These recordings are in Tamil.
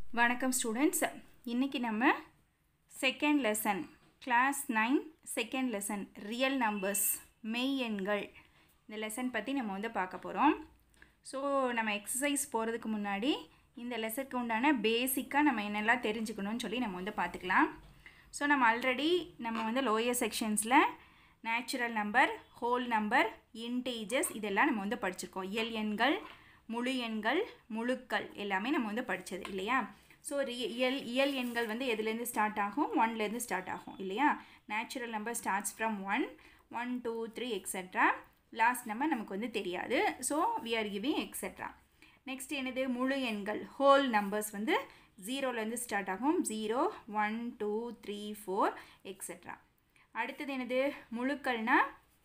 வணக்கம் ஸ்டூடெண்ட்ஸ் இன்றைக்கி நம்ம second lesson class nine second lesson real numbers மெய் எண்கள் இந்த லெசன் பற்றி நம்ம வந்து பார்க்க போகிறோம் ஸோ நம்ம எக்ஸசைஸ் போகிறதுக்கு முன்னாடி இந்த லெசனுக்கு உண்டான பேசிக்காக நம்ம என்னெல்லாம் தெரிஞ்சுக்கணும்னு சொல்லி நம்ம வந்து பார்த்துக்கலாம் ஸோ நம்ம ஆல்ரெடி நம்ம வந்து லோயர் செக்ஷன்ஸில் natural number whole number integers இதெல்லாம் நம்ம வந்து படிச்சிருக்கோம் இயல் எண்கள் முழு எண்கள் முழுக்கள் எல்லாமே நம்ம வந்து படித்தது இல்லையா ஸோ இயல் இயல் எண்கள் வந்து எதுலேருந்து ஸ்டார்ட் ஆகும் ஒன்லேருந்து ஸ்டார்ட் ஆகும் இல்லையா natural number starts from one one two three etcetera last number நமக்கு வந்து தெரியாது so we are giving etcetera next என்னது முழு எண்கள் ஹோல் நம்பர்ஸ் வந்து ஜீரோலேருந்து ஸ்டார்ட் ஆகும் zero one two three four etcetera அடுத்தது என்னது முழுக்கள்னா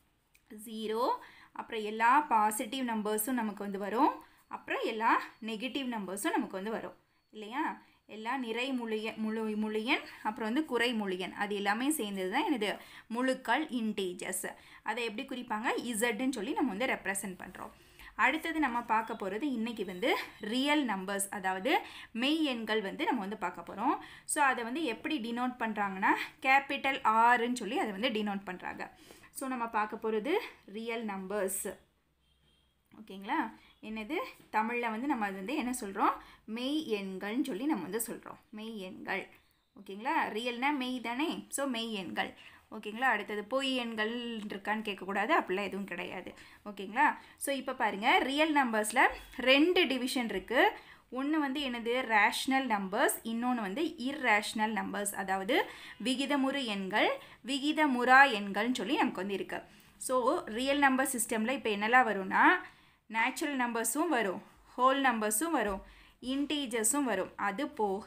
ஜீரோ அப்புறம் எல்லா பாசிட்டிவ் நம்பர்ஸும் நமக்கு வந்து வரும் அப்புறம் எல்லா நெகட்டிவ் நம்பர்ஸும் நமக்கு வந்து வரும் இல்லையா எல்லா நிறை முழிய முழு முழியன் அப்புறம் வந்து குறை முழியன் அது எல்லாமே சேர்ந்தது தான் எனது முழுக்கள் இன்டீஜர்ஸ் அதை எப்படி குறிப்பாங்க இசட்டுன்னு சொல்லி நம்ம வந்து ரெப்ரசன்ட் பண்ணுறோம் அடுத்தது நம்ம பார்க்க போகிறது இன்றைக்கி வந்து ரியல் நம்பர்ஸ் அதாவது மெய் எண்கள் வந்து நம்ம வந்து பார்க்க போகிறோம் ஸோ அதை வந்து எப்படி டினோட் பண்ணுறாங்கன்னா கேபிட்டல் ஆர்ன்னு சொல்லி அதை வந்து டினோட் பண்ணுறாங்க ஸோ நம்ம பார்க்க போகிறது ரியல் நம்பர்ஸ் ஓகேங்களா என்னது தமிழில் வந்து நம்ம அது வந்து என்ன சொல்கிறோம் மெய் எண்கள்னு சொல்லி நம்ம வந்து சொல்கிறோம் மெய் எண்கள் ஓகேங்களா ரியல்னா மெய் தானே ஸோ மெய் எண்கள் ஓகேங்களா அடுத்தது பொய் எண்கள் இருக்கான்னு கேட்கக்கூடாது அப்படிலாம் எதுவும் கிடையாது ஓகேங்களா ஸோ இப்போ பாருங்கள் ரியல் நம்பர்ஸில் ரெண்டு டிவிஷன் இருக்குது ஒன்று வந்து என்னது ரேஷ்னல் நம்பர்ஸ் இன்னொன்று வந்து இர்ரேஷ்னல் நம்பர்ஸ் அதாவது விகிதமுறு எண்கள் விகிதமுறா எண்கள்னு சொல்லி நமக்கு வந்து இருக்குது ஸோ ரியல் நம்பர் சிஸ்டமில் இப்போ என்னெல்லாம் வரும்னா நேச்சுரல் நம்பர்ஸும் வரும் ஹோல் நம்பர்ஸும் வரும் இன்டீஜர்ஸும் வரும் அது போக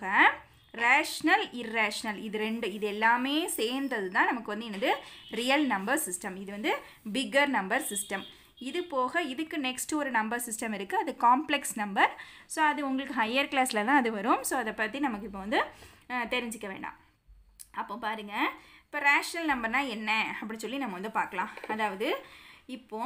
ரேஷ்னல் இர்ரேஷ்னல் இது ரெண்டு இது எல்லாமே சேர்ந்தது தான் நமக்கு வந்து என்னது ரியல் நம்பர் சிஸ்டம் இது வந்து பிக்கர் நம்பர் சிஸ்டம் இது போக இதுக்கு நெக்ஸ்ட் ஒரு நம்பர் சிஸ்டம் இருக்குது அது காம்ப்ளெக்ஸ் நம்பர் ஸோ அது உங்களுக்கு ஹையர் கிளாஸில் தான் அது வரும் ஸோ அதை பற்றி நமக்கு இப்போ வந்து தெரிஞ்சிக்க வேண்டாம் அப்போ பாருங்கள் இப்போ ரேஷ்னல் நம்பர்னால் என்ன அப்படின்னு சொல்லி நம்ம வந்து பார்க்கலாம் அதாவது இப்போ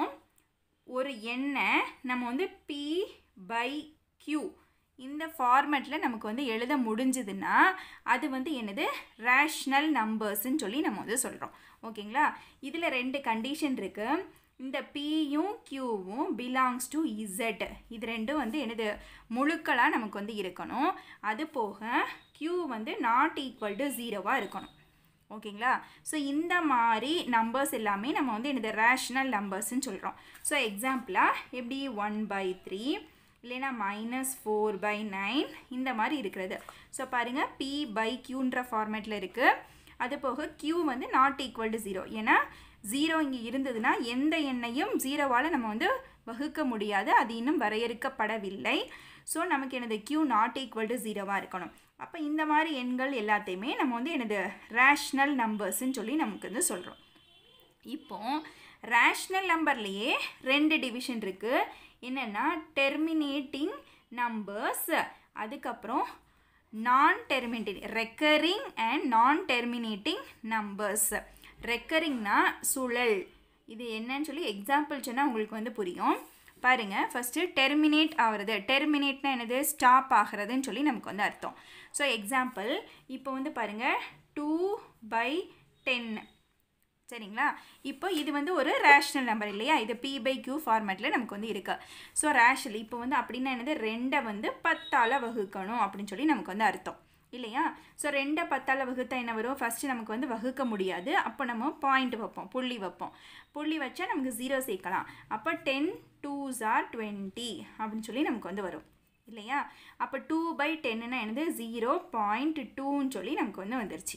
ஒரு எண்ணை நம்ம வந்து பி பை கியூ இந்த ஃபார்மேட்டில் நமக்கு வந்து எழுத முடிஞ்சதுன்னா அது வந்து என்னது ரேஷ்னல் நம்பர்ஸ்ன்னு சொல்லி நம்ம வந்து சொல்கிறோம் ஓகேங்களா இதில் ரெண்டு கண்டிஷன் இருக்குது இந்த பியும் கியூவும் பிலாங்ஸ் டு இசட் இது ரெண்டும் வந்து என்னது முழுக்களாக நமக்கு வந்து இருக்கணும் அது போக கியூ வந்து நாட் ஈக்குவல் டு ஜீரோவாக இருக்கணும் ஓகேங்களா ஸோ இந்த மாதிரி நம்பர்ஸ் எல்லாமே நம்ம வந்து என்னது ரேஷ்னல் நம்பர்ஸ்ன்னு சொல்கிறோம் ஸோ எக்ஸாம்பிளாக எப்படி ஒன் பை த்ரீ இல்லைனா மைனஸ் ஃபோர் பை நைன் இந்த மாதிரி இருக்கிறது ஸோ பாருங்கள் பி பை கியூன்ற ஃபார்மேட்டில் இருக்குது அது போக கியூ வந்து நாட் ஈக்குவல் டு ஜீரோ ஏன்னா ஜீரோ இங்கே இருந்ததுன்னா எந்த எண்ணையும் ஜீரோவால் நம்ம வந்து வகுக்க முடியாது அது இன்னும் வரையறுக்கப்படவில்லை ஸோ நமக்கு எனது கியூ நாட் ஈக்குவல் டு ஜீரோவாக இருக்கணும் அப்போ இந்த மாதிரி எண்கள் எல்லாத்தையுமே நம்ம வந்து எனது ரேஷ்னல் நம்பர்ஸ்ன்னு சொல்லி நமக்கு வந்து சொல்கிறோம் இப்போ ரேஷ்னல் நம்பர்லேயே ரெண்டு டிவிஷன் இருக்குது என்னென்னா டெர்மினேட்டிங் நம்பர்ஸ் அதுக்கப்புறம் non terminating recurring and non terminating numbers ரெக்கரிங்னா சுழல் இது என்னன்னு சொல்லி எக்ஸாம்பிள் சொன்னால் உங்களுக்கு வந்து புரியும் பாருங்கள் ஃபஸ்ட்டு டெர்மினேட் ஆகிறது டெர்மினேட்னா என்னது ஸ்டாப் ஆகிறதுன்னு சொல்லி நமக்கு வந்து அர்த்தம் ஸோ எக்ஸாம்பிள் இப்போ வந்து பாருங்கள் டூ பை டென் சரிங்களா இப்போ இது வந்து ஒரு ரேஷ்னல் நம்பர் இல்லையா இது பி பை கியூ ஃபார்மேட்டில் நமக்கு வந்து இருக்குது ஸோ ரேஷனல் இப்போ வந்து அப்படின்னா என்னது ரெண்டை வந்து பத்தால் வகுக்கணும் அப்படின்னு சொல்லி நமக்கு வந்து அர்த்தம் இல்லையா ஸோ ரெண்டை பத்தால் வகுத்தா என்ன வரும் ஃபஸ்ட்டு நமக்கு வந்து வகுக்க முடியாது அப்போ நம்ம பாயிண்ட் வைப்போம் புள்ளி வைப்போம் புள்ளி வச்சா நமக்கு ஜீரோ சேர்க்கலாம் அப்போ டென் டூஸ் ஆர் டுவெண்ட்டி அப்படின்னு சொல்லி நமக்கு வந்து வரும் இல்லையா அப்போ டூ பை டென்னுனா என்னது ஜீரோ பாயிண்ட் டூன்னு சொல்லி நமக்கு வந்து வந்துருச்சு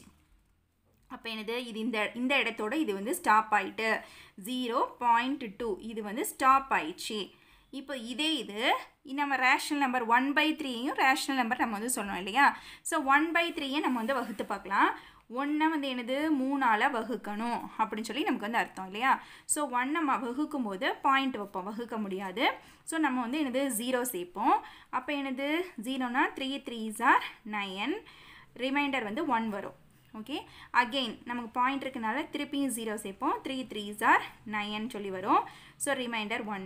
அப்போ என்னது இது இந்த இந்த இடத்தோட இது வந்து ஸ்டாப் ஆயிட்டு ஜீரோ பாயிண்ட் டூ இது வந்து ஸ்டாப் ஆயிடுச்சு இப்போ இதே இது நம்ம ரேஷ்னல் நம்பர் ஒன் பை த்ரீயும் ரேஷ்னல் நம்பர் நம்ம வந்து சொன்னோம் இல்லையா ஸோ ஒன் பை த்ரீயை நம்ம வந்து வகுத்து பார்க்கலாம் ஒன்றை வந்து என்னது மூணால் வகுக்கணும் அப்படின்னு சொல்லி நமக்கு வந்து அர்த்தம் இல்லையா ஸோ ஒன் நம்ம வகுக்கும் போது பாயிண்ட் வைப்போம் வகுக்க முடியாது ஸோ நம்ம வந்து என்னது ஜீரோ சேர்ப்போம் அப்போ என்னது ஜீரோனா three threes are nine remainder வந்து ஒன் வரும் ஓகே அகெயின் நமக்கு பாயிண்ட் இருக்கனால திருப்பியும் ஜீரோ சேர்ப்போம் த்ரீ த்ரீஸ் ஆர் நயன் சொல்லி வரும் ஸோ ரிமைண்டர் ஒன்று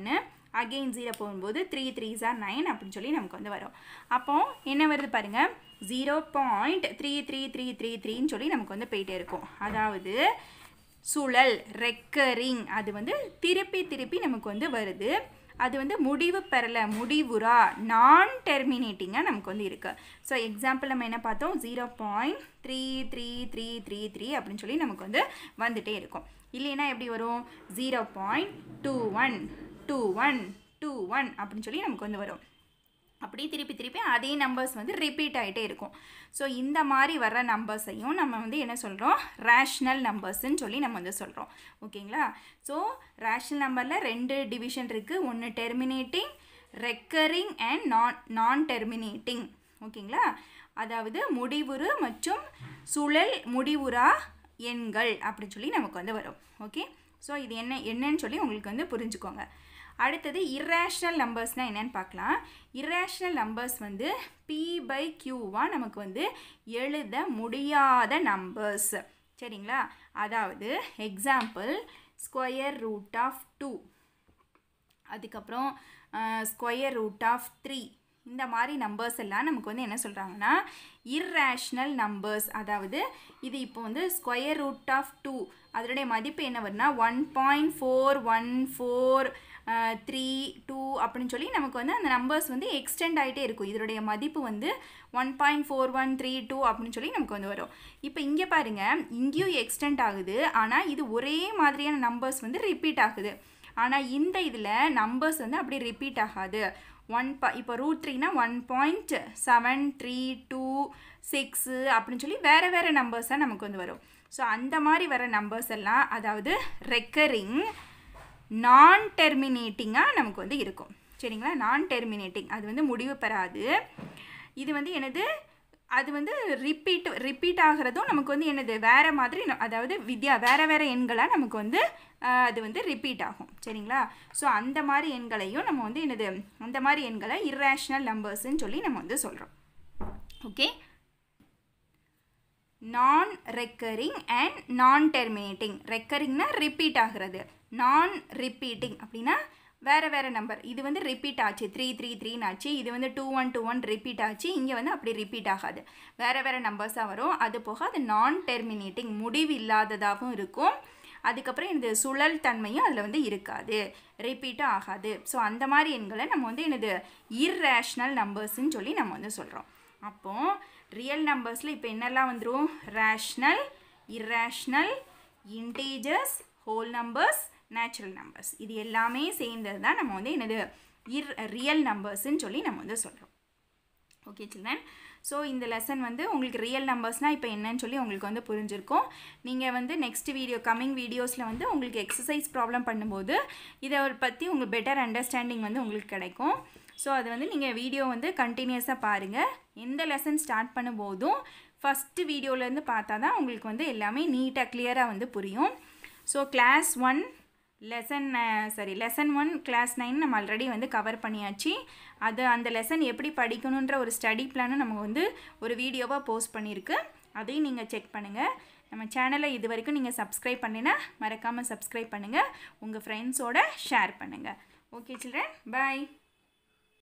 அகெயின் ஜீரோ போகும்போது த்ரீ த்ரீ ஜார் நைன் அப்படின்னு சொல்லி நமக்கு வந்து வரும் அப்போ என்ன வருது பாருங்கள் zero point three three three three த்ரீன்னு சொல்லி நமக்கு வந்து போயிட்டே இருக்கும் அதாவது சுழல் ரெக்கரிங் அது வந்து திருப்பி திருப்பி நமக்கு வந்து வருது அது வந்து முடிவு பெறலை முடிவுறா நான் டெர்மினேட்டிங்காக நமக்கு வந்து இருக்குது ஸோ எக்ஸாம்பிள் நம்ம என்ன பார்த்தோம் zero point three three three three three அப்படின்னு சொல்லி நமக்கு வந்து வந்துட்டே இருக்கும் இல்லைன்னா எப்படி வரும் zero point two one two one two one அப்படின்னு சொல்லி நமக்கு வந்து வரும் அப்படி திருப்பி திருப்பி அதே நம்பர்ஸ் வந்து ரிப்பீட் ஆகிட்டே இருக்கும் ஸோ இந்த மாதிரி வர்ற நம்பர்ஸையும் நம்ம வந்து என்ன சொல்கிறோம் ரேஷ்னல் நம்பர்ஸ்ன்னு சொல்லி நம்ம வந்து சொல்கிறோம் ஓகேங்களா ஸோ ரேஷ்னல் நம்பரில் ரெண்டு டிவிஷன் இருக்குது ஒன்று டெர்மினேட்டிங் ரெக்கரிங் அண்ட் நான் நான் டெர்மினேட்டிங் ஓகேங்களா அதாவது முடிவுறு மற்றும் சுழல் முடிவுறா எண்கள் அப்படின்னு சொல்லி நமக்கு வந்து வரும் ஓகே ஸோ இது என்ன என்னன்னு சொல்லி உங்களுக்கு வந்து புரிஞ்சுக்கோங்க அடுத்தது இர்ரேஷ்னல் நம்பர்ஸ்னால் என்னென்னு பார்க்கலாம் இர்ரேஷ்னல் நம்பர்ஸ் வந்து பி பை கியூவாக நமக்கு வந்து எழுத முடியாத நம்பர்ஸ் சரிங்களா அதாவது example square root of two அதுக்கப்புறம் ஸ்கொயர் ரூட் ஆஃப் த்ரீ இந்த மாதிரி நம்பர்ஸ் எல்லாம் நமக்கு வந்து என்ன சொல்கிறாங்கன்னா இர்ரேஷ்னல் நம்பர்ஸ் அதாவது இது இப்போ வந்து ஸ்கொயர் ரூட் ஆஃப் டூ அதனுடைய மதிப்பு என்ன வரும்னா one point four one four three two அப்படின்னு சொல்லி நமக்கு வந்து அந்த நம்பர்ஸ் வந்து எக்ஸ்டெண்ட் ஆகிட்டே இருக்கும் இதனுடைய மதிப்பு வந்து one point four one three two அப்படின்னு சொல்லி நமக்கு வந்து வரும் இப்போ இங்கே பாருங்கள் இங்கேயும் எக்ஸ்டெண்ட் ஆகுது ஆனால் இது ஒரே மாதிரியான நம்பர்ஸ் வந்து ரிப்பீட் ஆகுது ஆனால் இந்த இதில் நம்பர்ஸ் வந்து அப்படி ரிப்பீட் ஆகாது ஒன் ப இப்போ ரூட் த்ரீனா one point seven three two six அப்படின்னு சொல்லி வேறு வேறு நம்பர்ஸ் தான் நமக்கு வந்து வரும் ஸோ அந்த மாதிரி வர நம்பர்ஸ் எல்லாம் அதாவது ரெக்கரிங் நான் டெர்மினேட்டிங்காக நமக்கு வந்து இருக்கும் சரிங்களா நான் டெர்மினேட்டிங் அது வந்து முடிவு பெறாது இது வந்து என்னது அது வந்து ரிப்பீட் ரிப்பீட் ஆகிறதும் நமக்கு வந்து என்னது வேறு மாதிரி அதாவது வித்யா வேறு வேறு எண்களாக நமக்கு வந்து அது வந்து ரிப்பீட் ஆகும் சரிங்களா ஸோ அந்த மாதிரி எண்களையும் நம்ம வந்து என்னது அந்த மாதிரி எண்களை இர்ரேஷ்னல் நம்பர்ஸ்ன்னு சொல்லி நம்ம வந்து சொல்கிறோம் okay non recurring and non terminating ரெக்கரிங்னா ரிப்பீட் ஆகிறது நான் ரிப்பீட்டிங் அப்படின்னா வேறு வேறு நம்பர் இது வந்து ரிப்பீட் ஆச்சு த்ரீ த்ரீ த்ரீன்னு ஆச்சு இது வந்து two one two one repeat ஆச்சு இங்கே வந்து அப்படி ரிப்பீட் ஆகாது வேறு வேறு நம்பர்ஸாக வரும் அது போக அது நான் டெர்மினேட்டிங் முடிவு இல்லாததாகவும் இருக்கும் அதுக்கப்புறம் இந்த சுழல் தன்மையும் அதில் வந்து இருக்காது ரிப்பீட்டும் ஆகாது ஸோ அந்த மாதிரி எண்களை நம்ம வந்து என்னது இர்ரேஷ்னல் நம்பர்ஸ்ன்னு சொல்லி நம்ம வந்து சொல்கிறோம் அப்போது ரியல் நம்பர்ஸில் இப்போ என்னெல்லாம் வந்துடும் rational irrational integers whole numbers natural numbers இது எல்லாமே சேர்ந்தது தான் நம்ம வந்து என்னது இர் ரியல் நம்பர்ஸ்ன்னு சொல்லி நம்ம வந்து சொல்கிறோம் ஓகே சில்ட்ரன் ஸோ இந்த லெசன் வந்து உங்களுக்கு ரியல் நம்பர்ஸ்னால் இப்போ என்னன்னு சொல்லி உங்களுக்கு வந்து புரிஞ்சிருக்கும் நீங்கள் வந்து நெக்ஸ்ட் வீடியோ கம்மிங் வீடியோஸில் வந்து உங்களுக்கு எக்ஸசைஸ் ப்ராப்ளம் பண்ணும்போது இதை பற்றி உங்களுக்கு பெட்டர் அண்டர்ஸ்டாண்டிங் வந்து உங்களுக்கு கிடைக்கும் ஸோ அது வந்து நீங்கள் வீடியோ வந்து கண்டினியூஸாக பாருங்கள் எந்த லெசன் ஸ்டார்ட் பண்ணும்போதும் ஃபஸ்ட்டு வீடியோலேருந்து பார்த்தா தான் உங்களுக்கு வந்து எல்லாமே நீட்டாக கிளியராக வந்து புரியும் so class one lesson sorry lesson one class nine நம்ம ஆல்ரெடி வந்து கவர் பண்ணியாச்சு அது அந்த லெசன் எப்படி படிக்கணுன்ற ஒரு ஸ்டடி பிளானும் நம்ம வந்து ஒரு வீடியோவாக போஸ்ட் பண்ணியிருக்கு அதையும் நீங்கள் செக் பண்ணுங்கள் நம்ம சேனலை இது வரைக்கும் நீங்கள் சப்ஸ்கிரைப் பண்ணினா மறக்காமல் சப்ஸ்கிரைப் பண்ணுங்கள் உங்கள் ஃப்ரெண்ட்ஸோட ஷேர் பண்ணுங்கள் ஓகே சில்ட்ரன் பாய்